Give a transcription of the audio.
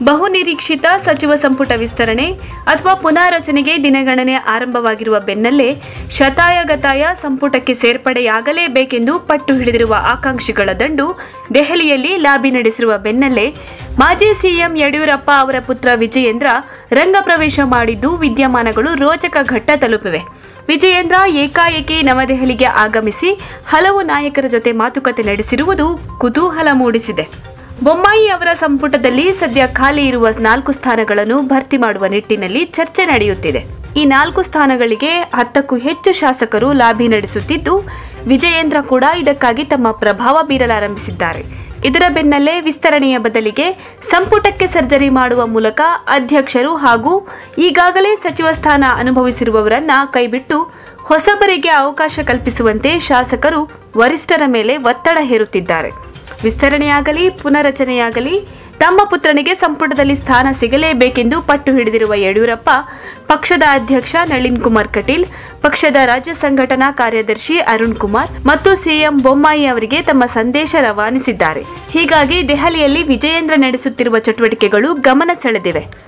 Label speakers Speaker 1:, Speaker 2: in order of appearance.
Speaker 1: ಬಹುನಿರೀಕ್ಷಿತ ಸಚಿವ ಸಂಪುಟ ವಿಸ್ತರಣೆ ಅಥವಾ ಪುನಾರಚನೆಗೆ ದಿನಗಣನೆ ಆರಂಭವಾಗಿರುವ ಬೆನ್ನಲ್ಲೇ ಶತಾಯಗತಾಯ ಸಂಪುಟಕ್ಕೆ ಸೇರ್ಪಡೆಯಾಗಲೇಬೇಕೆಂದು ಪಟ್ಟು ಹಿಡಿದಿರುವ ಆಕಾಂಕ್ಷಿಗಳ ದಂಡು ದೆಹಲಿಯಲ್ಲಿ ಲಾಬಿ ನಡೆಸಿರುವ ಬೆನ್ನಲ್ಲೇ ಮಾಜಿ ಸಿಎಂ ಯಡಿಯೂರಪ್ಪ ಅವರ ಪುತ್ರ ವಿಜಯೇಂದ್ರ ರಂಗ ಪ್ರವೇಶ ಮಾಡಿದ್ದು ವಿದ್ಯಮಾನಗಳು ರೋಚಕ ಘಟ್ಟ ತಲುಪಿವೆ ವಿಜಯೇಂದ್ರ ಏಕಾಏಕಿ ನವದೆಹಲಿಗೆ ಆಗಮಿಸಿ ಹಲವು ನಾಯಕರ ಜೊತೆ ಮಾತುಕತೆ ನಡೆಸಿರುವುದು ಕುತೂಹಲ ಮೂಡಿಸಿದೆ ಬೊಮ್ಮಾಯಿ ಅವರ ಸಂಪುಟದಲ್ಲಿ ಸದ್ಯ ಖಾಲಿ ಇರುವ ನಾಲ್ಕು ಸ್ಥಾನಗಳನ್ನು ಭರ್ತಿ ಮಾಡುವ ನಿಟ್ಟಿನಲ್ಲಿ ಚರ್ಚೆ ನಡೆಯುತ್ತಿದೆ ಈ ನಾಲ್ಕು ಸ್ಥಾನಗಳಿಗೆ ಹತ್ತಕ್ಕೂ ಹೆಚ್ಚು ಶಾಸಕರು ಲಾಬಿ ನಡೆಸುತ್ತಿದ್ದು ವಿಜಯೇಂದ್ರ ಕೂಡ ಇದಕ್ಕಾಗಿ ತಮ್ಮ ಪ್ರಭಾವ ಬೀರಲಾರಂಭಿಸಿದ್ದಾರೆ ಇದರ ಬೆನ್ನಲ್ಲೇ ವಿಸ್ತರಣೆಯ ಬದಲಿಗೆ ಸಂಪುಟಕ್ಕೆ ಸರ್ಜರಿ ಮಾಡುವ ಮೂಲಕ ಅಧ್ಯಕ್ಷರು ಹಾಗೂ ಈಗಾಗಲೇ ಸಚಿವ ಸ್ಥಾನ ಅನುಭವಿಸಿರುವವರನ್ನ ಕೈಬಿಟ್ಟು ಹೊಸಬರಿಗೆ ಅವಕಾಶ ಕಲ್ಪಿಸುವಂತೆ ಶಾಸಕರು ವರಿಷ್ಠರ ಮೇಲೆ ಒತ್ತಡ ಹೇರುತ್ತಿದ್ದಾರೆ ವಿಸ್ತರಣೆಯಾಗಲಿ ಪುನರಚನೆಯಾಗಲಿ ತಮ್ಮ ಪುತ್ರನಿಗೆ ಸಂಪುಟದಲ್ಲಿ ಸ್ಥಾನ ಸಿಗಲೇಬೇಕೆಂದು ಪಟ್ಟು ಹಿಡಿದಿರುವ ಯಡಿಯೂರಪ್ಪ ಪಕ್ಷದ ಅಧ್ಯಕ್ಷ ನಳಿನ್ ಕುಮಾರ್ ಕಟೀಲ್ ಪಕ್ಷದ ರಾಜ್ಯ ಸಂಘಟನಾ ಕಾರ್ಯದರ್ಶಿ ಅರುಣ್ ಕುಮಾರ್ ಮತ್ತು ಸಿಎಂ ಬೊಮ್ಮಾಯಿ ಅವರಿಗೆ ತಮ್ಮ ಸಂದೇಶ ರವಾನಿಸಿದ್ದಾರೆ ಹೀಗಾಗಿ ದೆಹಲಿಯಲ್ಲಿ ವಿಜಯೇಂದ್ರ ನಡೆಸುತ್ತಿರುವ ಚಟುವಟಿಕೆಗಳು ಗಮನ ಸೆಳೆದಿವೆ